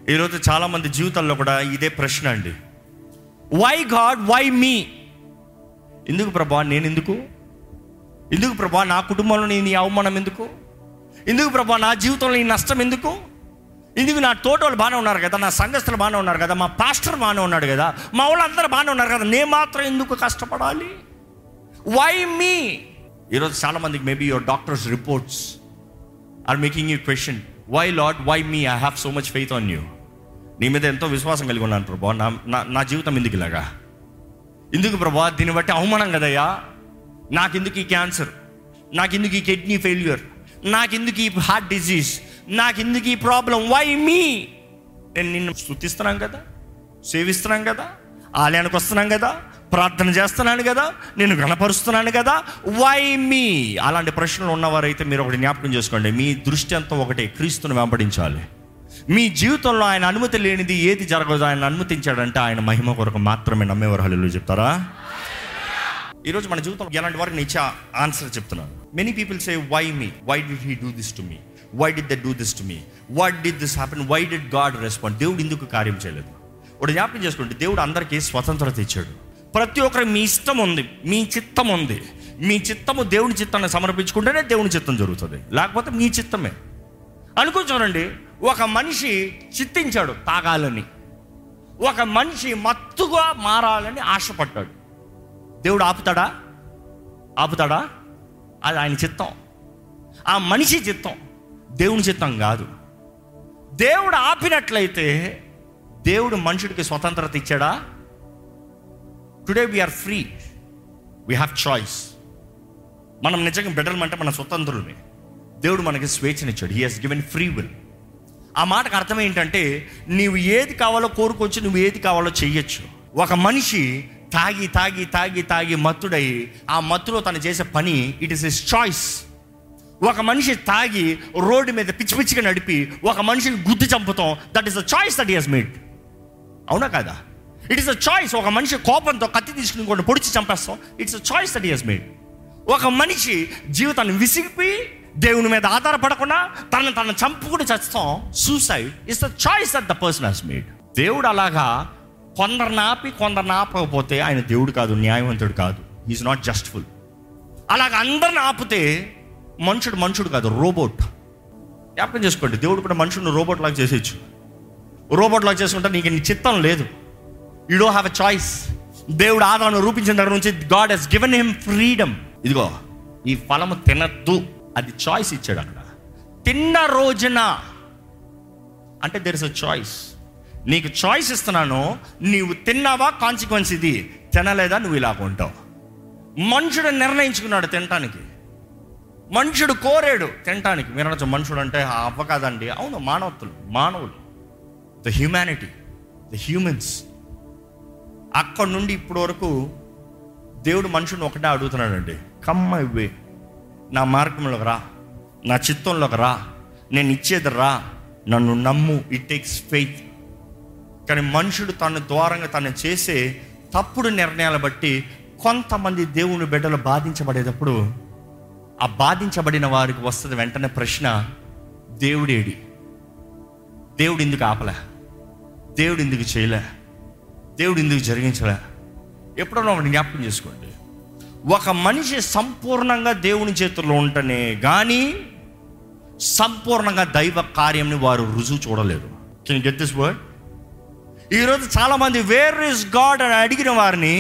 ఈరోజు చాలామంది జీవితాల్లో కూడా ఇదే ప్రశ్న అండి వై గాడ్ వై మీ ఎందుకు ప్రభా నేను ఎందుకు ఎందుకు ప్రభా నా కుటుంబంలో నేను ఈ అవమానం ఎందుకు ఎందుకు ప్రభా నా జీవితంలో ఈ నష్టం ఎందుకు ఎందుకు నా తోటోళ్ళు బాగానే ఉన్నారు కదా నా సంఘస్థులు బాగానే ఉన్నారు కదా మా పాస్టర్ బాగానే ఉన్నాడు కదా మా వాళ్ళందరూ బాగానే ఉన్నారు కదా నేను మాత్రం ఎందుకు కష్టపడాలి వై మీ ఈరోజు చాలా మందికి maybe your doctors reports are making you question why Lord why me I have so much faith on you నీ మీద ఎంతో విశ్వాసం కలిగి ఉన్నాను ప్రభా నా నా- నా జీవితం ఎందుకు ఇలాగా ఎందుకు ప్రభా దీన్ని బట్టి అవమానం కదయ్యా నాకెందుకు ఈ క్యాన్సర్ నాకెందుకు ఈ కిడ్నీ ఫెయిల్యూర్ నాకెందుకు ఈ హార్ట్ డిజీజ్ నాకెందుకు ఈ ప్రాబ్లం వై మీ నేను నిన్ను స్థుతిస్తున్నాం కదా సేవిస్తున్నాం కదా ఆలయానికి వస్తున్నాం కదా ప్రార్థన చేస్తున్నాను కదా నేను గణపరుస్తున్నాను కదా వై మీ అలాంటి ప్రశ్నలు ఉన్నవారైతే మీరు ఒకటి జ్ఞాపకం చేసుకోండి మీ దృష్టి అంతా ఒకటే క్రీస్తుని వెంబడించాలి మీ జీవితంలో ఆయన అనుమతి లేనిది ఏది జరగదు ఆయన అనుమతించాడంటే ఆయన మహిమ కొరకు మాత్రమే నమ్మేవారు హల్లు చెప్తారా ఈరోజు మన జీవితంలో ఎలాంటి వారికి నేను ఇచ్చే ఆన్సర్ చెప్తున్నాను many people say why me why did he do this to me why did the do this to me what did this happen why did God respond దేవుడు ఎందుకు కార్యం చేయలేదు ఇప్పుడు జ్ఞాపకం చేసుకోండి దేవుడు అందరికీ స్వతంత్రత ఇచ్చాడు ప్రతి ఒక్కరు మీ ఇష్టం ఉంది మీ చిత్తం ఉంది మీ చిత్తము దేవుని చిత్తాన్ని సమర్పించుకుంటేనే దేవుని చిత్తం జరుగుతుంది లేకపోతే మీ చిత్తమే అనుకో చూడండి ఒక మనిషి చిత్తించాడు తాగాలని ఒక మనిషి మత్తుగా మారాలని ఆశపడ్డాడు దేవుడు ఆపుతాడా ఆపుతాడా అది ఆయన చిత్తం ఆ మనిషి చిత్తం దేవుని చిత్తం కాదు దేవుడు ఆపినట్లయితే దేవుడు మనుషుడికి స్వతంత్రత ఇచ్చాడా today we are free we have choice మనం నిజంగా బెటర్ అంటే మన స్వతంత్రులమే దేవుడు మనకి స్వేచ్ఛనిచ్చాడు he has given free will ఆ మాటకు అర్థం ఏంటంటే నీవు ఏది కావాలో కోరుకోవచ్చు నువ్వు ఏది కావాలో చెయ్యొచ్చు ఒక మనిషి తాగి తాగి తాగి తాగి మత్తుడై ఆ మత్తులో తను చేసే పని ఇట్ ఇస్ ఇస్ చాయిస్ ఒక మనిషి తాగి రోడ్డు మీద పిచ్చి పిచ్చిగా నడిపి ఒక మనిషిని గుద్ది చంపుతాం that is the choice that is made అవునా కాదా ఇట్ ఇస్ అ చాయిస్ ఒక మనిషి కోపంతో కత్తి తీసుకుని కొన్ని పొడిచి చంపేస్తాం it's a choice that is made ఒక మనిషి జీవితాన్ని విసిగిపోయి దేవుని మీద ఆధారపడకుండా తనను తను చంపుకుని చస్తాం suicide it's the choice that the person has made దేవుడు అలాగా కొందరిని ఆపి కొందరిని ఆపకపోతే ఆయన దేవుడు కాదు న్యాయవంతుడు కాదు ఈజ్ నాట్ జస్ట్ఫుల్ అలాగ అందరిని ఆపితే మనుషుడు మనుషుడు కాదు రోబోట్ జ్ఞాపకం చేసుకోండి దేవుడు కూడా మనుషుడిని రోబోట్ లాగా చేసేయచ్చు రోబోట్ లాగా చేసుకుంటే నీకు నీ చిత్తం లేదు you do have a choice దేవుడు ఆదాను రూపించిన దగ్గర నుంచి God has given him freedom ఇదిగో ఈ ఫలము తినద్దు అది చాయిస్ ఇచ్చాడు అక్కడ తిన్న రోజున అంటే దెర్ ఇస్ అ చాయిస్ నీకు చాయిస్ ఇస్తున్నాను నీవు తిన్నావా కాన్సిక్వెన్స్ ఇది తినలేదా నువ్వు ఇలాగ ఉంటావు మనుషుడు నిర్ణయించుకున్నాడు తినటానికి మనుషుడు కోరాడు తినటానికి మీరు అనొచ్చు మనుషుడు అంటే ఆ అవ్వ కాదండి అవును మానవత్తులు మానవులు ద హ్యూమానిటీ ద హ్యూమన్స్ అక్కడ నుండి ఇప్పటి వరకు దేవుడు మనుషుని ఒకటే అడుగుతున్నాడండి కమ్మ ఇవ్వే నా మార్గంలోకి రా నా చిత్తంలోకి రా నేను ఇచ్చేది రా నన్ను నమ్ము ఇట్ టేక్స్ ఫెయిత్ కానీ మనుషుడు తన ద్వారంగా తను చేసే తప్పుడు నిర్ణయాలు బట్టి కొంతమంది దేవుని బిడ్డలు బాధించబడేటప్పుడు ఆ బాధించబడిన వారికి వస్తుంది వెంటనే ప్రశ్న దేవుడేడి దేవుడు ఎందుకు ఆపలే దేవుడు ఎందుకు చేయలే దేవుడు ఎందుకు జరిగించలే ఎప్పుడన్నా ఒకటి జ్ఞాపకం చేసుకోండి ఒక మనిషి సంపూర్ణంగా దేవుని చేతుల్లో ఉంటేనే కానీ సంపూర్ణంగా దైవ కార్యంని వారు రుజువు చూడలేరు కెన్ గెట్ దిస్ వర్డ్ ఈరోజు చాలామంది వేర్ ఇస్ గాడ్ అని అడిగిన వారిని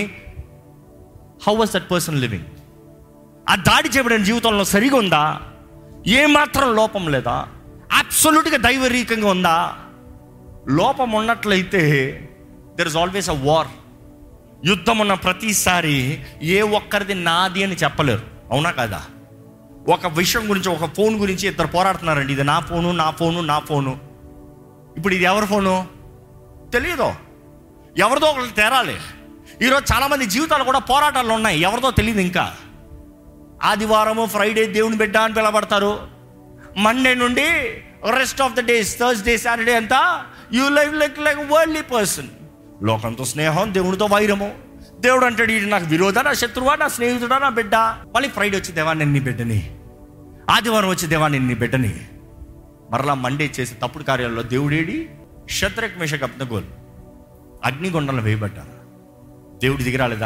how was that person living ఆ దాడి చేయబడిన జీవితంలో సరిగా ఉందా ఏమాత్రం లోపం లేదా అబ్సొల్యూట్గా దైవరీకంగా ఉందా లోపం ఉన్నట్లయితే there is always a war యుద్ధం ఉన్న ప్రతిసారి ఏ ఒక్కరిది నాది అని చెప్పలేరు అవునా కదా ఒక విషయం గురించి ఒక ఫోన్ గురించి ఇద్దరు పోరాడుతున్నారండి ఇది నా ఫోను నా ఫోను నా ఫోను ఇప్పుడు ఇది ఎవరి ఫోను తెలియదు ఎవరిదో ఒకరికి తేరాలి ఈరోజు చాలామంది జీవితాలు కూడా పోరాటాలు ఉన్నాయి ఎవరిదో తెలియదు ఇంకా ఆదివారము ఫ్రైడే దేవుని బిడ్డ అని పిలబడతారు మండే నుండి rest of the days Thursday Saturday అంతా you live like like worldly person లోకంతో స్నేహం దేవునితో వైరము దేవుడు అంటాడు ఇది నాకు విరోధ నా శత్రువా నా స్నేహితుడా నా బిడ్డ మళ్ళీ ఫ్రైడే వచ్చి దేవా నేను నీ బిడ్డని ఆదివారం వచ్చి దేవా నేను నీ బిడ్డని మరలా మండే చేసే తప్పుడు కార్యాలలో దేవుడేడి శత్రుక్ మిషక్ అప్నగోల్ అగ్నిగుండంలో వేయబడ్డారు దేవుడి దిగి రాలేదా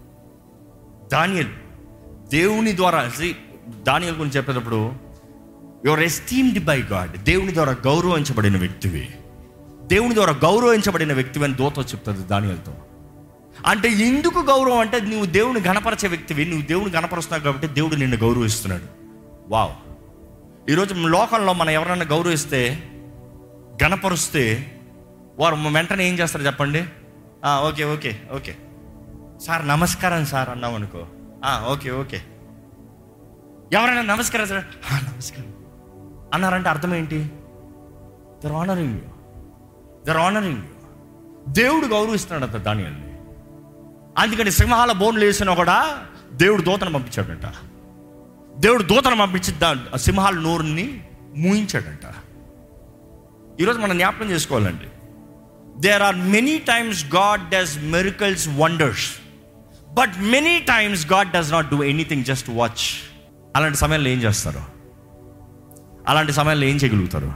దానియల్ దేవుని ద్వారా దానియల్ గురించి చెప్పేటప్పుడు యువర్ ఎస్టీమ్డ్ బై గాడ్ దేవుని ద్వారా గౌరవించబడిన వ్యక్తివి దేవుని ద్వారా గౌరవించబడిన వ్యక్తివి అని దోత చెప్తుంది దానియలతో అంటే ఎందుకు గౌరవం అంటే నువ్వు దేవుని గణపరచే వ్యక్తివి నువ్వు దేవుని గణపరుస్తున్నావు కాబట్టి దేవుడు నిన్ను గౌరవిస్తున్నాడు వావ్ ఈరోజు లోకంలో మనం ఎవరైనా గౌరవిస్తే గణపరుస్తే వారు వెంటనే ఏం చేస్తారు చెప్పండి "ఆ, ఓకే ఓకే ఓకే సార్ నమస్కారం సార్ అన్నాం అనుకో "ఆ, ఓకే ఓకే ఎవరైనా నమస్కారం సార్ "ఆ, నమస్కారం అన్నారంటే అర్థం ఏంటి they're honoring you they're honoring you దేవుడు గౌరవిస్తున్నాడు అంత దానియల్ని అందుకని సింహాల బోన్లు వేసినా కూడా దేవుడు దూతను పంపించాడంట దేవుడు దూతను పంపించి దా ఆ సింహాల నోరుని మూయించాడంట ఈరోజు మనం జ్ఞాపకం చేసుకోవాలండి there are many times God does miracles wonders but many times God does not do anything just watch అలాంటి సమయంలో ఏం చేస్తారు అలాంటి సమయంలో ఏం చేయగలుగుతారు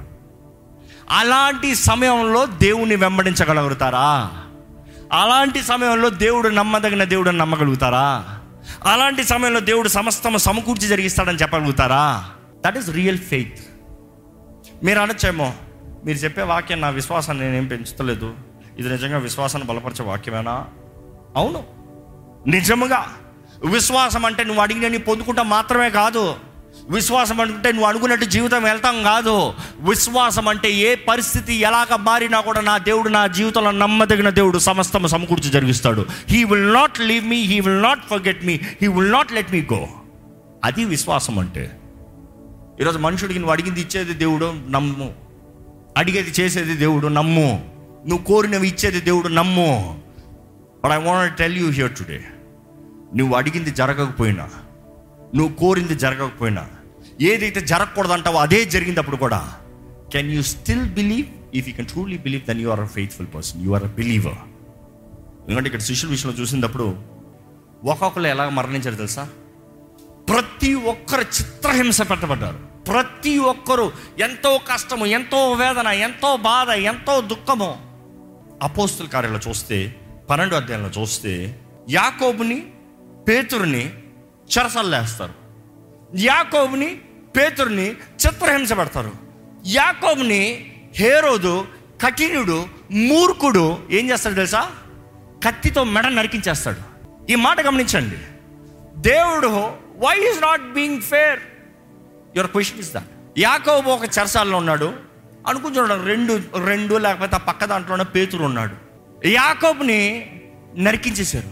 అలాంటి సమయంలో దేవుణ్ణి వెంబడించగలుగుతారా అలాంటి సమయంలో దేవుడు నమ్మదగిన దేవుడు నమ్మగలుగుతారా అలాంటి సమయంలో దేవుడు సమస్తము సమకూర్చి జరిగిస్తాడని చెప్పగలుగుతారా దట్ ఈస్ రియల్ ఫెయిత్ మీరు అనొచ్చేమో మీరు చెప్పే వాక్యం నా విశ్వాసాన్ని నేనేం పెంచుతలేదు ఇది నిజంగా విశ్వాసాన్ని బలపరిచే వాక్యమేనా అవును నిజముగా విశ్వాసం అంటే నువ్వు అడిగినని పొందుకుంటాం మాత్రమే కాదు విశ్వాసం అంటే నువ్వు అనుకున్నట్టు జీవితం వెళ్తాం కాదు విశ్వాసం అంటే ఏ పరిస్థితి ఎలాగ మారినా కూడా నా దేవుడు నా జీవితంలో నమ్మదగిన దేవుడు సమస్తం సమకూర్చి జరిగిస్తాడు he will not leave me he will not forget me he will not let me go అది విశ్వాసం అంటే ఈరోజు మనుషుడికి నువ్వు అడిగింది ఇచ్చేది దేవుడు నమ్ము అడిగేది చేసేది దేవుడు నమ్ము నువ్వు కోరినవి ఇచ్చేది దేవుడు నమ్ము but I want tell you here today నువ్వు అడిగింది జరగకపోయినా నువ్వు కోరింది జరగకపోయినా ఏదైతే జరగకూడదంటావో అదే జరిగినప్పుడు కూడా can you still believe if you can truly believe then you are a faithful person you are a believer ఎందుకంటే ఇక్కడ శిష్యుల విషయంలో చూసినప్పుడు ఒక్కొక్కరు ఎలా మరణించారు తెలుసా ప్రతి ఒక్కరు చిత్రహింస పెట్టబడ్డారు ప్రతి ఒక్కరు ఎంతో కష్టము ఎంతో వేదన ఎంతో బాధ ఎంతో దుఃఖము అపోస్తుల కార్యాలు చూస్తే పన్నెండు అధ్యాయంలో చూస్తే యాకోబుని పేతురుని చెరసల్లేస్తారు యాకోబుని పేతురుని చిత్రహింస పెడతారు యాకోబుని హేరోదు కఠినుడు మూర్ఖుడు ఏం చేస్తాడు తెలుసా కత్తితో మెడ నరికించేస్తాడు ఈ మాట గమనించండి దేవుడు why is not being fair your question is that యాకోబు ఒక చెరసాల్లో ఉన్నాడు అనుకుంటున్నాడు రెండు రెండు లేకపోతే ఆ పక్క దాంట్లోనే పేతురు ఉన్నాడు యాకోబుని నరికించేశారు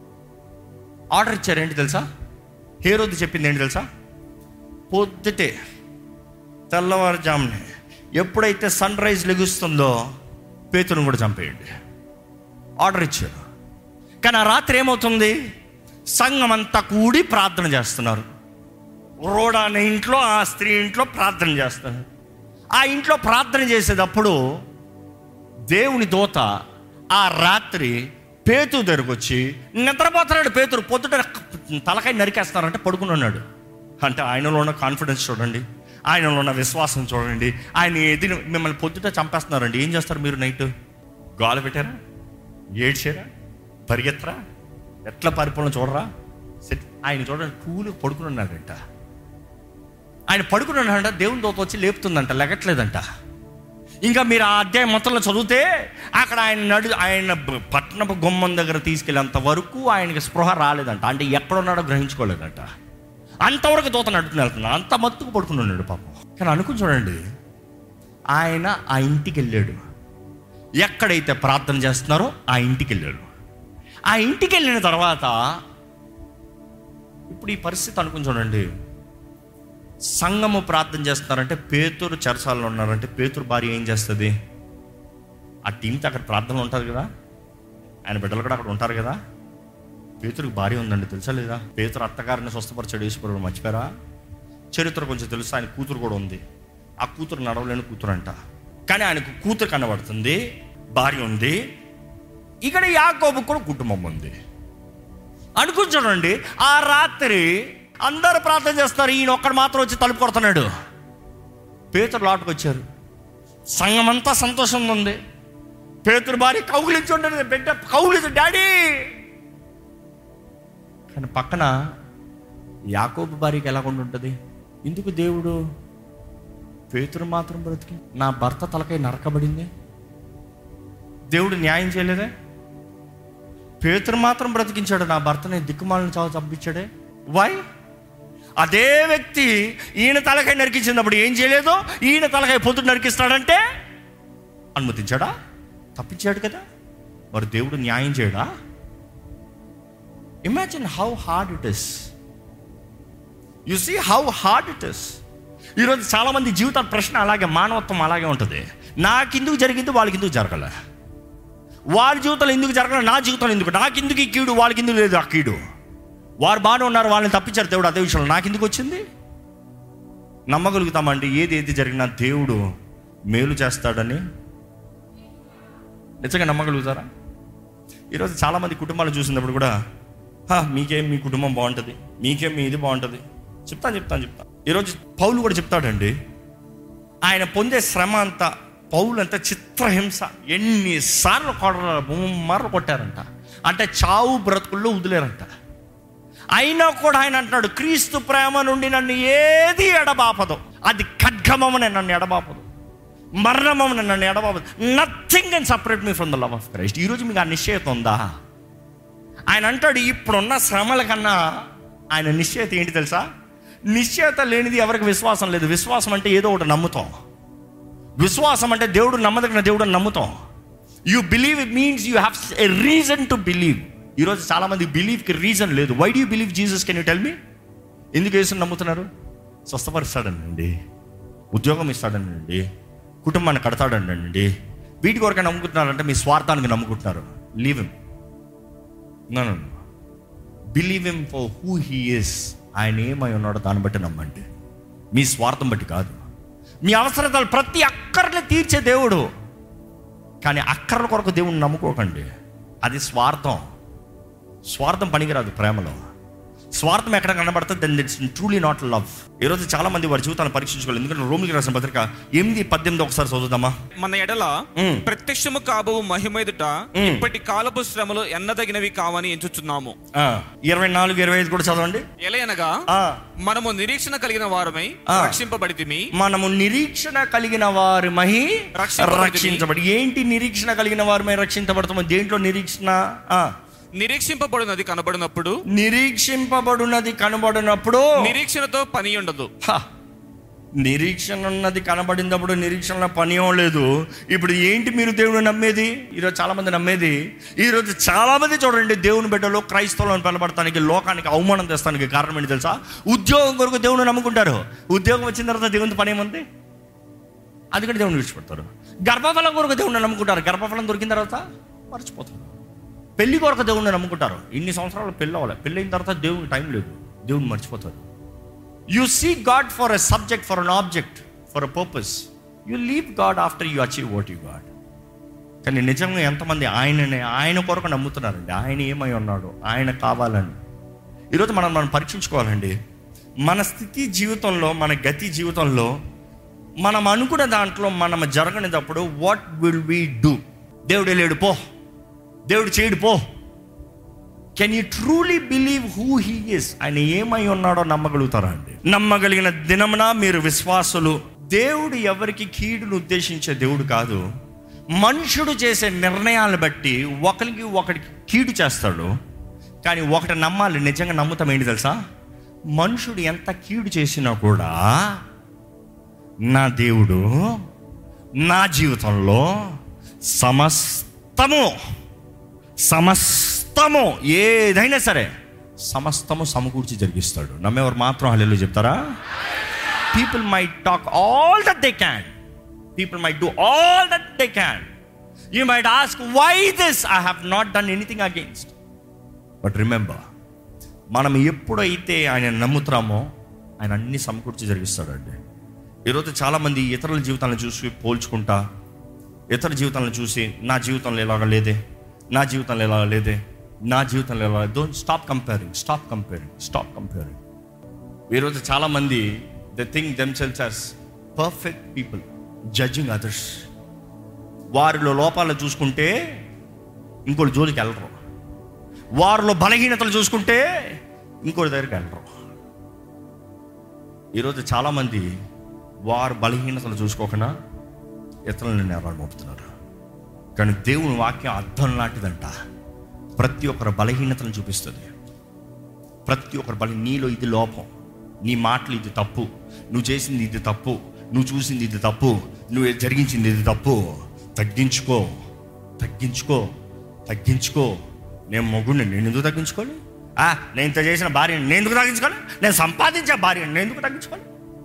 ఆర్డర్ ఇచ్చారు ఏంటి తెలుసా హేరోది చెప్పింది ఏంటి తెలుసా పొద్దుటే తెల్లవారుజామునే ఎప్పుడైతే సన్ రైజ్ లెగుస్తుందో పేతురుని కూడా చంపేయండి ఆర్డర్ ఇచ్చారు కానీ ఆ రాత్రి ఏమవుతుంది సంఘం అంతా కూడి ప్రార్థన చేస్తున్నారు రోడా అనే ఇంట్లో ఆ స్త్రీ ఇంట్లో ప్రార్థన చేస్తారు ఆ ఇంట్లో ప్రార్థన చేసేటప్పుడు దేవుని దోత ఆ రాత్రి పేతు దగ్గరకు వచ్చి నిద్రపోతున్నాడు పేతురు పొద్దుట తలకాయ నరికేస్తారంటే పడుకుని ఉన్నాడు అంటే ఆయనలో ఉన్న కాన్ఫిడెన్స్ చూడండి ఆయనలో ఉన్న విశ్వాసం చూడండి ఆయన ఎదిరి మిమ్మల్ని పొద్దుట చంపేస్తున్నారండి ఏం చేస్తారు మీరు నైట్ గాలి పెట్టారా ఏడ్చారా పరిగెత్తరా ఎట్లా పరిపాలన చూడరా సెట్ ఆయన చూడండి కూలు పడుకుని ఉన్నాడంట ఆయన పడుకుని ఉన్నాడంట దేవుని దోత వచ్చి లేపుతుందంట లెగట్లేదంట ఇంకా మీరు ఆ అధ్యాయం మొత్తంలో చదివితే అక్కడ ఆయన నడు ఆయన బ- పట్టణపు గుమ్మం దగ్గర తీసుకెళ్ళేంత వరకు ఆయనకి స్పృహ రాలేదంట అంటే ఎక్కడున్నాడో గ్రహించుకోలేదంట అంతవరకు దూత నడుపుని వెళ్తున్నా అంత మత్తుకు పడుకుని ఉన్నాడు పాపం కానీ అనుకుని చూడండి ఆయన ఆ ఇంటికి వెళ్ళాడు ఎక్కడైతే ప్రార్థన చేస్తున్నారో ఆ ఇంటికి వెళ్ళాడు ఆ ఇంటికి వెళ్ళిన తర్వాత ఇప్పుడు ఈ పరిస్థితి అనుకుని చూడండి సంఘము ప్రార్థన చేస్తున్నారంటే పేతురు చెరసాలలో ఉన్నారంటే పేతురు భార్య ఏం చేస్తుంది ఆ టీంతో అక్కడ ప్రార్థనలు ఉంటుంది కదా ఆయన బిడ్డలు కూడా అక్కడ ఉంటారు కదా పేతురికి భార్య ఉందండి తెలుసా లేదా పేతురు అత్తగారిని స్వస్థపరచాడు ఈశ్వరుడు మర్చిపోయారా చరిత్ర కొంచెం తెలుసు ఆయన కూతురు కూడా ఉంది ఆ కూతురు నడవలేని కూతురు అంట కానీ ఆయనకు కూతురు కనబడుతుంది భార్య ఉంది ఇక్కడ యాకోబు కూడా కుటుంబం ఉంది అనుకుని చూడండి ఆ రాత్రి అందరు ప్రార్థన చేస్తారు ఈయన ఒక్కడు మాత్రం వచ్చి తలుపు కొడుతున్నాడు పేతురు లాటుకు వచ్చారు సంఘం అంతా సంతోషంగా ఉంది పేతురు భార్య కౌగులించుండదు బిడ్డ కౌగులించు డాడీ కానీ పక్కన యాకోబు భార్యకి ఎలా ఉంటుంది ఎందుకు దేవుడు పేతురు మాత్రం బ్రతికి నా భర్త తలకై నరకబడింది దేవుడు న్యాయం చేయలేదే పేతురు మాత్రం బ్రతికించాడు నా భర్తని దిక్కుమాలను చావు చంపించాడే వై అదే వ్యక్తి ఈయన తలకాయ నరికించినప్పుడు ఏం చేయలేదో ఈయన తలకాయ పొద్దున నరికిస్తాడంటే అనుమతించాడా తప్పించాడు కదా మరి దేవుడు న్యాయం చేయడా imagine how hard it is you see how hard it is ఈరోజు చాలామంది జీవితాల ప్రశ్న అలాగే మానవత్వం అలాగే ఉంటుంది నాకెందుకు జరిగింది వాళ్ళకి ఎందుకు జరగలే వారి జీవితంలో ఎందుకు జరగలేదు నా జీవితంలో ఎందుకు నాకెందుకు ఈ కీడు వాళ్ళకి ఎందుకు లేదు ఆ కీడు వారు బాగానే ఉన్నారు వాళ్ళని తప్పించారు దేవుడు అదే విషయంలో నాకెందుకు వచ్చింది నమ్మగలుగుతామండి ఏది ఏది జరిగినా దేవుడు మేలు చేస్తాడని నిజంగా నమ్మగలుగుతారా ఈరోజు చాలామంది కుటుంబాలు చూసినప్పుడు కూడా "హా, మీకేం మీ కుటుంబం బాగుంటుంది మీకేం మీ ఇది బాగుంటుంది చెప్తాను చెప్తాను చెప్తాను ఈరోజు పౌలు కూడా చెప్తాడండి ఆయన పొందే శ్రమ అంతా పౌలు అంతా చిత్రహింస ఎన్నిసార్లు కొడ మర్రలు కొట్టారంట అంటే చావు బ్రతుకుల్లో వదిలేరంట అయినా కూడా ఆయన అంటున్నాడు క్రీస్తు ప్రేమ నుండి నన్ను ఏది ఎడబాపదు అది ఖడ్గమని నన్ను ఎడబాపదు మరణమని నన్ను ఎడబాపదు nothing and separate me from the love of Christ ఈరోజు మీకు ఆ నిశ్చయత ఉందా ఆయన అంటాడు ఇప్పుడున్న శ్రమల కన్నా ఆయన నిశ్చయత ఏంటి తెలుసా నిశ్చయత లేనిది ఎవరికి విశ్వాసం లేదు విశ్వాసం అంటే ఏదో ఒకటి నమ్ముతాం విశ్వాసం అంటే దేవుడు నమ్మదగిన దేవుడు అని నమ్ముతాం you believe it means you have a reason to believe ఈరోజు చాలా మంది బిలీవ్కి రీజన్ లేదు why do believe Jesus can you tell me ఎందుకు వేసుని నమ్ముతున్నారు స్వస్థపరుస్తాడనండి ఉద్యోగం ఇస్తాడనండి కుటుంబాన్ని కడతాడనండి వీటి కొరకే నమ్ముకుంటున్నారంటే మీ స్వార్థానికి నమ్ముకుంటున్నారు leave him no believe him for who he is ఆయన ఏమై ఉన్నాడో దాన్ని బట్టి నమ్మండి మీ స్వార్థం బట్టి కాదు మీ అవసరతలు ప్రతి అక్కర్ని తీర్చే దేవుడు కానీ అక్కర్ల కొరకు దేవుడిని నమ్ముకోకండి అది స్వార్థం స్వార్థం పనికిరాదు ప్రేమలో స్వార్థం ఎక్కడ కనబడుతుంది then it's truly not love ఈరోజు చాలా మంది వారి జీవితాన్ని పరీక్షించుకోవాలి ఎందుకంటే రోమికి రాసిన పత్రిక ఎనిమిది పద్దెనిమిది ఒకసారి చదువుదామా మన ఎడల మ్. ప్రత్యక్షము కాబో మహిమెదుట మ్. ఇప్పటి కాలపు శ్రమలు ఎన్నదగినవి కావని ఎంచుచున్నాము ఆ, ఇరవై నాలుగు ఇరవై ఐదు కూడా చదవండి ఎలయనగా ఆ, మనము నిరీక్షణ కలిగిన వారమై ఆ. రక్షింపబడితిమి మనము నిరీక్షణ కలిగిన వారి మహి రక్షింపబడితిమి. రక్షించబడి ఏంటి నిరీక్షణ కలిగిన వారి రక్షించబడతాము దేంట్లో నిరీక్షణ ఆ, నిరీక్షింపబడినది కనబడినప్పుడు నిరీక్షింపబడినది కనబడినప్పుడు నిరీక్షణతో పని ఉండదు హ, నిరీక్షణ ఉన్నది కనబడినప్పుడు నిరీక్షణ పని ఏం లేదు ఇప్పుడు ఏంటి మీరు దేవుని నమ్మేది ఈరోజు చాలా మంది నమ్మేది ఈరోజు చాలా మంది చూడండి దేవుని బిడ్డలో క్రైస్తవులను పిలబడటానికి లోకానికి అవమానం తెస్తానికి కారణం ఏంటి తెలుసా ఉద్యోగం కొరకు దేవుని నమ్ముకుంటారు ఉద్యోగం వచ్చిన తర్వాత దేవుని పని ఏముంది అది కూడా దేవుని విడిచిపెడతారు గర్భఫలం కొరకు దేవుని నమ్ముకుంటారు గర్భఫలం దొరికిన తర్వాత మర్చిపోతారు పెళ్లి కొరకు దేవుణ్ణి నమ్ముకుంటారు ఇన్ని సంవత్సరాలు పెళ్ళి అవ్వాలి పెళ్ళి అయిన తర్వాత దేవునికి టైం లేదు దేవుని మర్చిపోతారు you see God for a subject for an object for a purpose you leave God after you achieve what you God కానీ నిజంగా ఎంతమంది ఆయననే ఆయన కొరకు నమ్ముతున్నారండి ఆయన ఏమై ఉన్నాడు ఆయన కావాలని ఈరోజు మనం మనం పరీక్షించుకోవాలండి మన స్థితి జీవితంలో మన గతి జీవితంలో మనం అనుకున్న దాంట్లో మనం జరగనిటప్పుడు వాట్ విల్ వీ డూ దేవుడు లేడు పో దేవుడు చేయడు పో can you truly believe who he is ఆయన ఏమై ఉన్నాడో నమ్మగలుగుతారా అండి నమ్మగలిగిన దినమున మీరు విశ్వాసులు దేవుడు ఎవరికి కీడును ఉద్దేశించే దేవుడు కాదు మనుషుడు చేసే నిర్ణయాలను బట్టి ఒకరికి ఒకరికి కీడు చేస్తాడు కానీ ఒకటి నమ్మాలి నిజంగా నమ్ముతాం ఏంటి తెలుసా మనుషుడు ఎంత కీడు చేసినా కూడా నా దేవుడు నా జీవితంలో సమస్తము సమస్తము ఏదైనా సరే సమస్తము సమకూర్చి జరిగిస్తాడు నమ్మేవారు మాత్రం హల్లెలూయా చెప్తారా people may talk all that they can people may do all that they can you might ask why this I have not done anything against but remember మనం ఎప్పుడైతే ఆయన నమ్ముతున్నామో ఆయన అన్ని సమకూర్చి జరిగిస్తాడండి ఈరోజు చాలామంది ఇతరుల జీవితాలను చూసి పోల్చుకుంటా ఇతర జీవితాలను చూసి నా జీవితంలో ఎలాగ లేదే నా జీవితంలో ఎలాగ లేదే నా జీవితంలో ఎలా don't stop comparing stop comparing stop comparing ఈరోజు చాలామంది they think themselves as perfect people judging others వారిలో లోపాలను చూసుకుంటే ఇంకోటి జోలికి వెళ్ళరు వారిలో బలహీనతలు చూసుకుంటే ఇంకోటి దగ్గరికి వెళ్ళరు ఈరోజు చాలామంది వారు బలహీనతలు చూసుకోకుండా ఇతరులను నేరాలు మోపుతున్నారు కానీ దేవుని వాక్యం అర్థం లాంటిదంట ప్రతి ఒక్కరు బలహీనతలను చూపిస్తుంది ప్రతి ఒక్కరు బలి నీలో ఇది లోపం నీ మాటలు ఇది తప్పు నువ్వు చేసింది ఇది తప్పు నువ్వు చూసింది ఇది తప్పు నువ్వు జరిగించింది ఇది తప్పు తగ్గించుకో తగ్గించుకో తగ్గించుకో నేను మొగుడిని నేను ఎందుకు తగ్గించుకోవాలి ఆ, నేను ఇంత చేసిన భార్యని నేను ఎందుకు తగ్గించుకోవాలి నేను సంపాదించే భార్యని నేను ఎందుకు తగ్గించుకోవాలి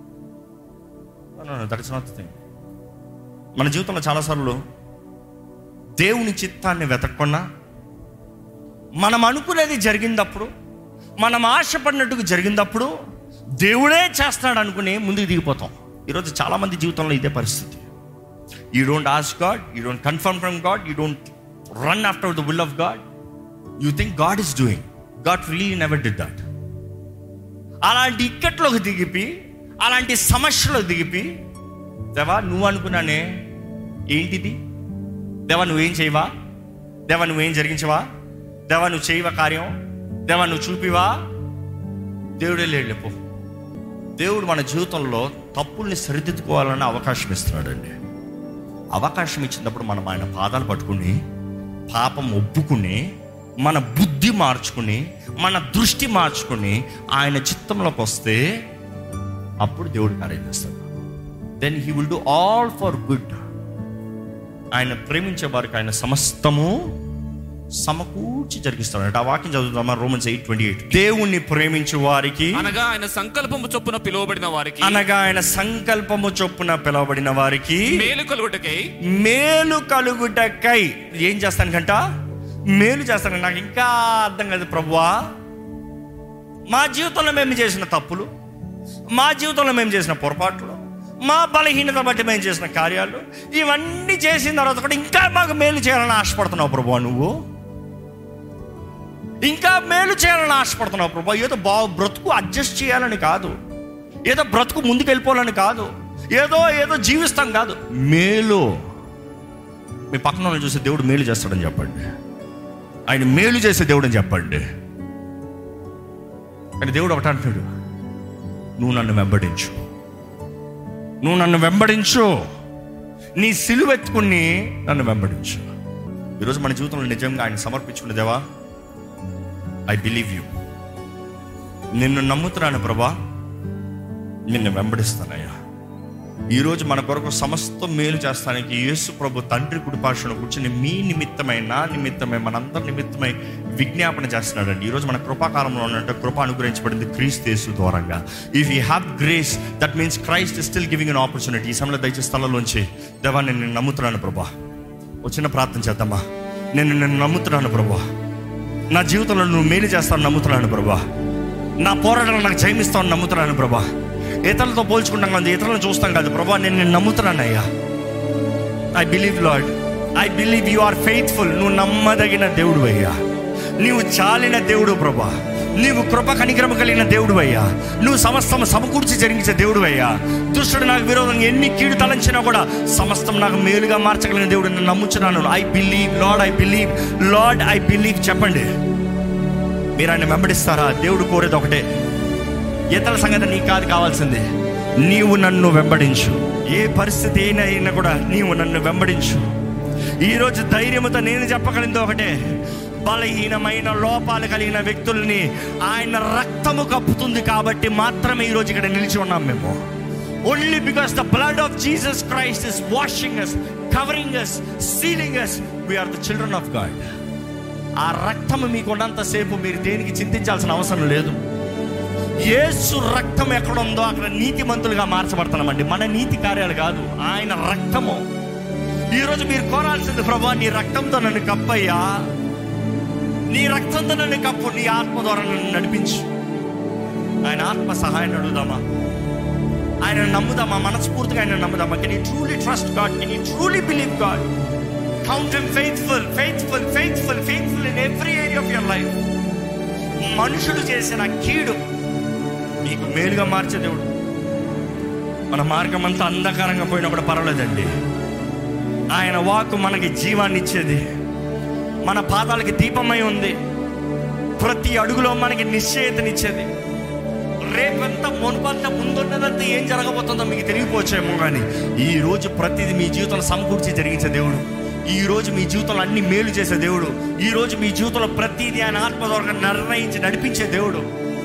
దట్స్ నాట్ థింగ్ మన జీవితంలో చాలాసార్లు దేవుని చిత్తాన్ని వెతకకుండా మనం అనుకునేది జరిగినప్పుడు మనం ఆశపడినట్టుగా జరిగినప్పుడు దేవుడే చేస్తాడు అనుకుని ముందుకు దిగిపోతాం ఈరోజు చాలామంది జీవితంలో ఇదే పరిస్థితి you don't ask God you don't confirm from God you don't run after the will of God you think God is doing God really never did that అలాంటి ఇక్కట్లోకి దిగిపి అలాంటి సమస్యలో దిగిపి దేవా నువ్వు అనుకున్నానే ఏంటిది దేవా నువ్వేం చేయవా దేవా నువ్వేం జరిగించవా దేవా నువ్వు చేయవా కార్యం దేవా నువ్వు చూపివా దేవుడే లేడు పో దేవుడు మన జీవితంలో తప్పుల్ని సరిదిద్దుకోవాలని అవకాశం ఇస్తున్నాడండి అవకాశం ఇచ్చినప్పుడు మనం ఆయన పాదాలు పట్టుకుని పాపం ఒప్పుకుని మన బుద్ధి మార్చుకుని మన దృష్టి మార్చుకుని ఆయన చిత్తంలోకి వస్తే అప్పుడు దేవుడు కార్యం చేస్తాడు then he will do all for good ఆయన ప్రేమించే వారికి ఆయన సమస్తము సమకూర్చి జరిగిస్తాడు ఆ వాక్యం చదువుతామా రోమన్స్ ఎయిట్ ట్వంటీ ఎయిట్ దేవుణ్ణి ప్రేమించే వారికి అనగా ఆయన సంకల్పము చొప్పున పిలువబడిన వారికి అనగా ఆయన సంకల్పము చొప్పున పిలువబడిన వారికి మేలు కలుగుటకై మేలు కలుగుటకై ఏం చేస్తానుకంట మేలు చేస్తాను నాకు ఇంకా అర్థం కాదు ప్రభువా మా జీవితంలో మేము చేసిన తప్పులు మా జీవితంలో మేము చేసిన పొరపాట్లు మా బలహీనత బట్టి మేము చేసిన కార్యాలు ఇవన్నీ చేసిన తర్వాత కూడా ఇంకా మాకు మేలు చేయాలని ఆశపడుతున్నావు ప్రభువా నువ్వు ఇంకా మేలు చేయాలని ఆశపడుతున్నావు ప్రభా ఏదో బా బ్రతుకు అడ్జస్ట్ చేయాలని కాదు ఏదో బ్రతుకు ముందుకు వెళ్ళిపోవాలని కాదు ఏదో ఏదో జీవిస్తాం కాదు మేలు మీ పక్కన వాళ్ళని చూసి దేవుడు మేలు చేస్తాడని చెప్పండి ఆయన మేలు చేసే దేవుడు అని చెప్పండి కానీ దేవుడు ఒకటి అంటున్నాడు నువ్వు నన్ను వెంబడించు నువ్వు నన్ను వెంబడించు నీ సిలువెత్తుకుని నన్ను వెంబడించు ఈరోజు మన జీవితంలో నిజంగా ఆయన సమర్పించుకునే దేవా ఐ బిలీవ్ యూ నిన్ను నమ్ముతున్నాను ప్రభా నిన్ను వెంబడిస్తానయ్యా ఈరోజు మన కొరకు సమస్త మేలు చేస్తానికి యేసు ప్రభు తండ్రి కుడిపాషను కూర్చొని మీ నిమిత్తమై నా నిమిత్తమై మనందరి నిమిత్తమై విజ్ఞాపన చేస్తున్నాడండి ఈరోజు మన కృపాకాలంలో ఉన్నట్టు కృప అనుగ్రహించబడింది క్రీస్తు యేసు ద్వారంగా if you have grace that means Christ still giving an opportunity ఈ సమయంలో దయచేసి స్థలంలోంచి దేవా నేను నిన్ను నమ్ముతున్నాను ప్రభా వచ్చిన ప్రార్థన చేద్దామా నేను నిన్ను నమ్ముతున్నాను ప్రభా నా జీవితంలో నువ్వు మేలు చేస్తాను నమ్ముతున్నాను ప్రభా నా పోరాటంలో నాకు జయమిస్తాను నమ్ముతున్నాను ప్రభా ఇతరులతో పోల్చుకుంటాం కాదు ఇతరులను చూస్తాం కాదు ప్రభా నేను నేను నమ్ముతున్నాను అయ్యా I believe Lord I believe you are faithful నువ్వు నమ్మదగిన దేవుడు అయ్యా నీవు చాలిన దేవుడు ప్రభా నీవు కృప కనికరమ కలిగిన దేవుడు అయ్యా నువ్వు సమస్తం సమకూర్చి జరిగించే దేవుడు అయ్యా దుష్టుడు నాకు విరోధంగా ఎన్ని కీడు తలంచినా కూడా సమస్తం నాకు మేలుగా మార్చగలిగిన దేవుడు నేను నమ్ముచున్నాను I believe Lord I believe Lord I believe చెప్పండి మీరు ఆయన వెంబడిస్తారా దేవుడు కోరేది ఒకటే ఇతర సంగతి నీకు కాదు కావాల్సింది నీవు నన్ను వెంబడించు ఏ పరిస్థితి అయినా అయినా కూడా నీవు నన్ను వెంబడించు ఈరోజు ధైర్యముతో నేను చెప్పగలిగింది ఒకటే బలహీనమైన లోపాలు కలిగిన వ్యక్తుల్ని ఆయన రక్తము కప్పుతుంది కాబట్టి మాత్రమే ఈరోజు ఇక్కడ నిలిచి ఉన్నాం మేము only because the blood of Jesus Christ is washing us covering us sealing us we are the children of God ఆ రక్తము మీకు ఉన్నంతసేపు మీరు దేనికి చింతించాల్సిన అవసరం లేదు యేసు రక్తం ఎక్కడ ఉందో అక్కడ నీతిమంతులుగా మార్చబడుతున్నామండి మన నీతి కార్యాలు కాదు ఆయన రక్తము ఈరోజు మీరు కోరాల్సింది ప్రభా నీ రక్తంతో నన్ను కప్పయ్యా నీ రక్తంతో నన్ను కప్పు నీ ఆత్మ ద్వారా నన్ను నడిపించు ఆయన ఆత్మ సహాయం అడుగుదామా ఆయన నమ్ముదామా మనస్ఫూర్తిగా ఆయన నమ్ముదామా can you truly trust God can you truly believe God count him faithful faithful faithful faithful in every area of your life మనుషులు చేసిన కీడు నీకు మేలుగా మార్చే దేవుడు మన మార్గం అంతా అంధకారంగా పోయినా కూడా పర్వాలేదండి ఆయన వాక్కు మనకి జీవాన్ని ఇచ్చేది మన పాదాలకి దీపమై ఉంది ప్రతి అడుగులో మనకి నిశ్చయితనిచ్చేది రేపంతా మునుపంతా ముందున్నదంతా ఏం జరగబోతుందో మీకు తెలియపోవచ్చేమో కానీ ఈ రోజు ప్రతిదీ మీ జీవితంలో సమకూర్చి జరిగించే దేవుడు ఈ రోజు మీ జీవితంలో అన్ని మేలు చేసే దేవుడు ఈ రోజు మీ జీవితంలో ప్రతిదీ ఆయన ఆత్మ ద్వారా నిర్ణయించి నడిపించే దేవుడు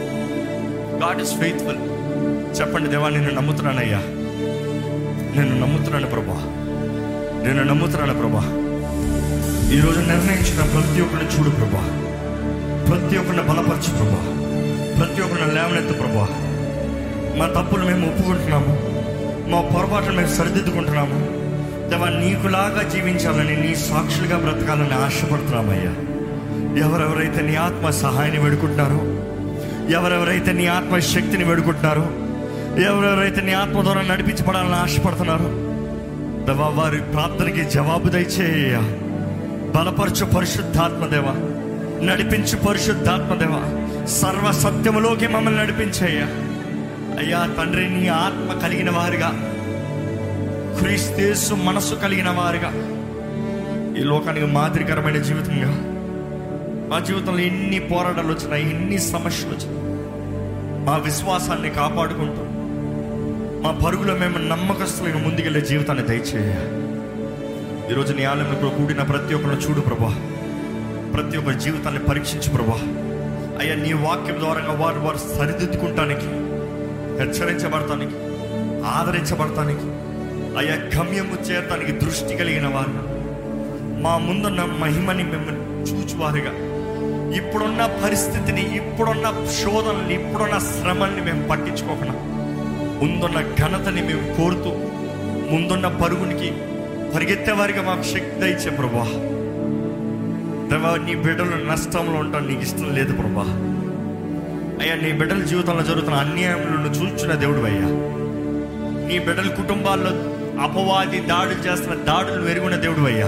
గాడ్ ఇస్ ఫెయిత్ఫుల్ చెప్పండి దేవా నేను నమ్ముతున్నానయ్యా నేను నమ్ముతున్నాను ప్రభా నేను నమ్ముతున్నాను ప్రభా ఈరోజు నిర్ణయించిన ప్రతి ఒక్కరిని చూడు ప్రభా ప్రతి ఒక్కరిని బలపరచు ప్రభా ప్రతి ఒక్కరిని లేవనెత్తు ప్రభా మా తప్పులు మేము ఒప్పుకుంటున్నాము మా పొరపాట్లు మేము సరిదిద్దుకుంటున్నాము దేవా నీకులాగా జీవించాలని నీ సాక్షులుగా బ్రతకాలని ఆశపడుతున్నామయ్యా ఎవరెవరైతే నీ ఆత్మ సహాయాన్ని వేడుకుంటున్నారో ఎవరెవరైతే నీ ఆత్మ శక్తిని వేడుకుంటున్నారో ఎవరెవరైతే నీ ఆత్మ ద్వారా నడిపించబడాలని ఆశపడుతున్నారో దేవా వారి ప్రార్థనకి జవాబు దయచేయ బలపరచు పరిశుద్ధాత్మదేవ నడిపించు పరిశుద్ధాత్మదేవ సర్వ సత్యములోకి మమ్మల్ని నడిపించేయ అయ్యా తండ్రి నీ ఆత్మ కలిగిన వారిగా క్రీస్తేసు మనసు కలిగిన వారిగా ఈ లోకానికి మాదిరికరమైన జీవితంగా మా జీవితంలో ఎన్ని పోరాటాలు వచ్చినాయి ఎన్ని సమస్యలు వచ్చినాయి మా విశ్వాసాన్ని కాపాడుకుంటూ మా పరుగులో మేము నమ్మకస్తులుగా ముందుకెళ్ళే జీవితాన్ని దయచేయ ఈరోజు నీ ఆలయంలో కూడిన ప్రతి ఒక్కరిని చూడు ప్రభా ప్రతి ఒక్కరి జీవితాన్ని పరీక్షించు ప్రభా అయ్యా నీ వాక్యం ద్వారా వారు వారు సరిదిద్దుకుంటానికి హెచ్చరించబడటానికి ఆదరించబడటానికి అయ్యా గమ్యము చేరటానికి దృష్టి కలిగిన వారు మా ముందున్న మహిమని మిమ్మల్ని చూచువారుగా ఇప్పుడున్న పరిస్థితిని ఇప్పుడున్న శోధనని ఇప్పుడున్న శ్రమల్ని మేము పట్టించుకోకుండా ముందున్న ఘనతని మేము కోరుతూ ముందున్న పరుగునికి పరిగెత్తే వారిగా మాకు శక్తి ఇచ్చే ప్రభా దేవా నీ బిడ్డలు నష్టంలో ఉంటాం నీకు ఇష్టం లేదు ప్రభా అయ్యా నీ బిడ్డల జీవితంలో జరుగుతున్న అన్యాయములను చూచున్న దేవుడు అయ్యా నీ బిడ్డల కుటుంబాల్లో అపవాది దాడులు చేస్తున్న దాడులు వెరుగున్న దేవుడు అయ్యా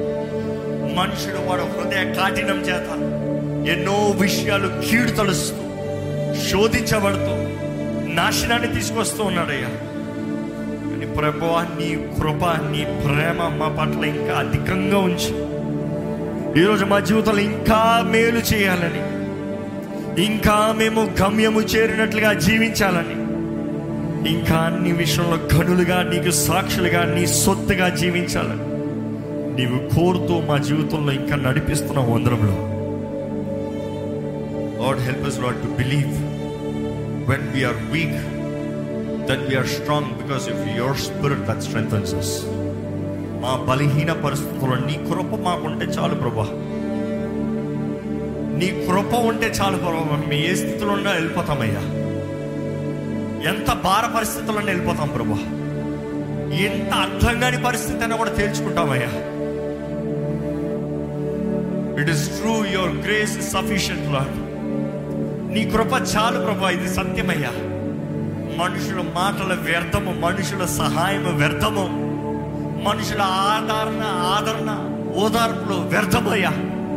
మనుషుడు వాడు హృదయ కాఠినం చేత ఎన్నో విషయాలు కీడు తలుస్తూ శోధించబడుతూ నాశనాన్ని తీసుకొస్తూ ఉన్నాడయ్యా కానీ ప్రభువా నీ కృప నీ ప్రేమ మా పట్ల ఇంకా అధికంగా ఉంచి ఈరోజు మా జీవితంలో ఇంకా మేలు చేయాలని ఇంకా మేము గమ్యము చేరినట్లుగా జీవించాలని ఇంకా అన్ని విషయంలో గనులుగా నీకు సాక్షులుగా నీ సొత్తుగా జీవించాలని నీవు కోరుతూ మా జీవితంలో ఇంకా నడిపిస్తున్న వందరంలో Lord help us Lord to believe when we are weak that we are strong because of your spirit that strengthens us మా బలహీన పరిస్థితుల్లో నీ కృప మాకుంటే చాలు ప్రభా నీ కృప ఉంటే చాలు ప్రభా మేము ఏ స్థితిలో ఉన్నా వెళ్ళిపోతామయ్యా ఎంత భార పరిస్థితుల్లో వెళ్ళిపోతాం ప్రభా ఎంత అర్థం కాని పరిస్థితి అయినా కూడా తేల్చుకుంటామయ్యా it is true your grace is sufficient Lord నీ కృప చాలు ప్రభా ఇది సత్యమయ్యా మనుషుల మాటల వ్యర్థము మనుషుల సహాయము వ్యర్థము మనుషుల ఆదరణ ఆదరణ ఓదార్పులు వ్యర్థమయ్యా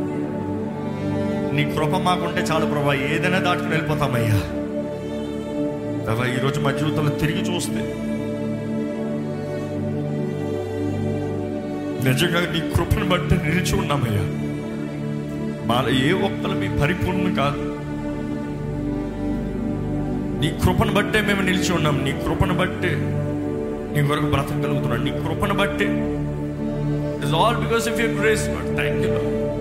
నీ కృప మాకుంటే చాలు ప్రభా ఏదైనా దాటుకుని వెళ్ళిపోతామయ్యా ప్రభా ఈరోజు మా జీవితంలో తిరిగి చూస్తే నిజంగా నీ కృపను బట్టి నిలిచి ఉన్నామయ్యా మాలో ఏ ఒక్కరు మీ పరిపూర్ణం కాదు నీ కృపను బట్టే మేము నిలిచి ఉన్నాం నీ కృపను బట్టే నీ కొరకు బ్రతకగలుగుతున్నాం నీ కృపను బట్టే it's all because of your grace thank you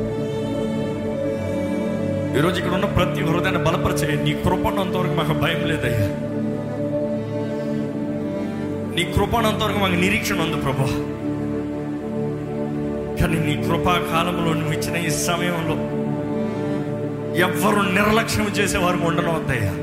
ఈరోజు ఇక్కడ ఉన్న ప్రతి హృదయాన్ని బలపరిచే నీ కృపనంతవరకు మాకు భయం లేదయ్యా నీ కృపనంతవరకు మాకు నిరీక్షణ ఉంది ప్రభా కానీ నీ కృపా కాలంలో నువ్వు ఇచ్చిన ఈ సమయంలో ఎవ్వరు నిర్లక్ష్యం చేసేవారు ఉండనవద్దయ్యా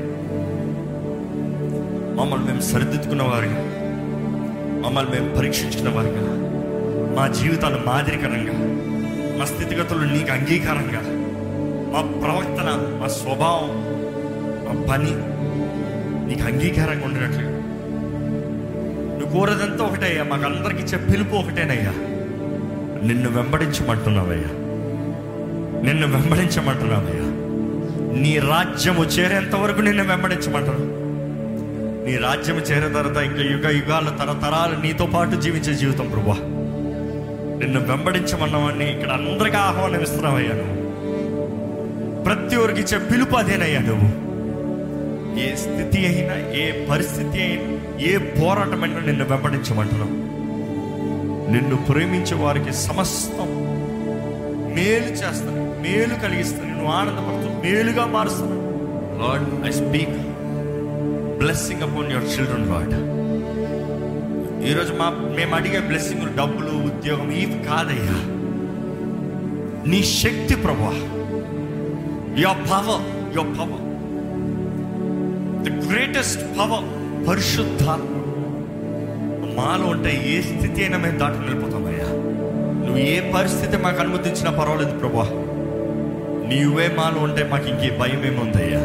మమ్మల్ని మేము సరిదిద్దుకున్న వారిగా మమ్మల్ని మేము పరీక్షించుకున్న వారిగా మా జీవితాలు మాదిరికరంగా మా స్థితిగతులు నీకు అంగీకారంగా మా ప్రవర్తన మా స్వభావం మా పని నీకు అంగీకారంగా ఉండినట్లుగా నువ్వు కోరేదంతా ఒకటయ్యా మాకు అందరికి ఇచ్చే పిలుపు ఒకటేనయ్యా నిన్ను వెంబడించమంటున్నావయ్యా నిన్ను వెంబడించమంటున్నావయ్యా నీ రాజ్యము చేరేంత వరకు నిన్ను వెంబడించమంటున్నావు నీ రాజ్యం చేరే తర్వాత ఇంకా యుగ యుగాల తరతరాలు నీతో పాటు జీవించే జీవితం ప్రభా నిన్ను వెంబడించమన్నామని ఇక్కడ అందరికీ ఆహ్వానం ఇస్తున్నావయ్యా నువ్వు ప్రతి ఒక్కరికి ఇచ్చే పిలుపు అదేనయ్యా నువ్వు ఏ స్థితి అయినా ఏ పరిస్థితి అయినా ఏ పోరాటమైనా నిన్ను వెంబడించమంటున్నావు నిన్ను ప్రేమించే వారికి సమస్తం మేలు చేస్తాను మేలు కలిగిస్తాను నువ్వు ఆనందపడుతూ మేలుగా మారుస్తాను Lord I speak blessing upon your children Lord ఈరోజు మా మేము అడిగే బ్లెస్సింగ్ డబ్బులు ఉద్యోగం ఇవి కాదయ్యా నీ శక్తి ప్రభా your power your power the greatest power పరిశుద్ధాత్మ మాలో ఉంటే ఏ స్థితి అయినా మేము దాటి వెళ్ళిపోతామయ్యా నువ్వు ఏ పరిస్థితి మాకు అనుమతించినా పర్వాలేదు ప్రభా నీవే మాలో ఉంటే మాకు ఇంకే భయం ఏముందయ్యా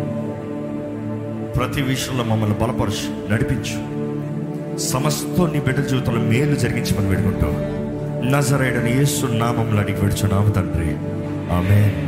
ప్రతి విషయంలో మమ్మల్ని బలపరచు నడిపించు సమస్తం నీ బిడ్డ జీవితంలో మేలు జరిగించమని వేడుకుంటూ నజరైడని యేసు నామంలో అడిగి విడుచున్నాము తండ్రి ఆమె